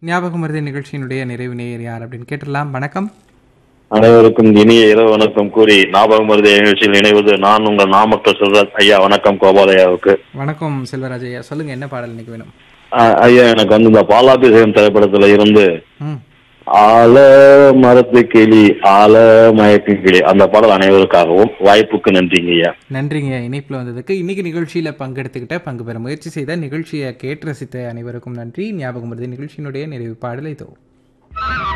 ஞாபகம் மருதி நிகழ்ச்சியினுடைய நிறைவு நேயர் யார் அப்படின்னு கேட்டுடலாம் வணக்கம் அனைவருக்கும் இனிய இரவு வணக்கம் கூறி ஞாபகம் மருதி நிகழ்ச்சியில் இணைவது நான் உங்கள் நாமக்கல் சொல்றேன் ஐயா வணக்கம் கோபாலையாவுக்கு வணக்கம் செல்வராஜ் ஐயா சொல்லுங்க என்ன பாடல் இன்னைக்கு வேணும் அஹ், ஐயா எனக்கு வந்து இந்த பாலாபிஷேகம் திரைப்படத்துல இருந்து ம் ஆல மரத்து கிளி ஆல மயக்கு கிளி அந்த பாடல் அனைவருக்காகவும் வாய்ப்புக்கு நன்றிங்க ஐயா நன்றிங்க இணைப்பில் வந்ததுக்கு இன்னைக்கு நிகழ்ச்சியில் பங்கெடுத்துக்கிட்ட பங்கு பெற முயற்சி செய்த நிகழ்ச்சியை கேட்டு ரசித்த அனைவருக்கும் நன்றி ஞாபகம் மருதி நிகழ்ச்சியினுடைய நிறைவு பாடல் இதோ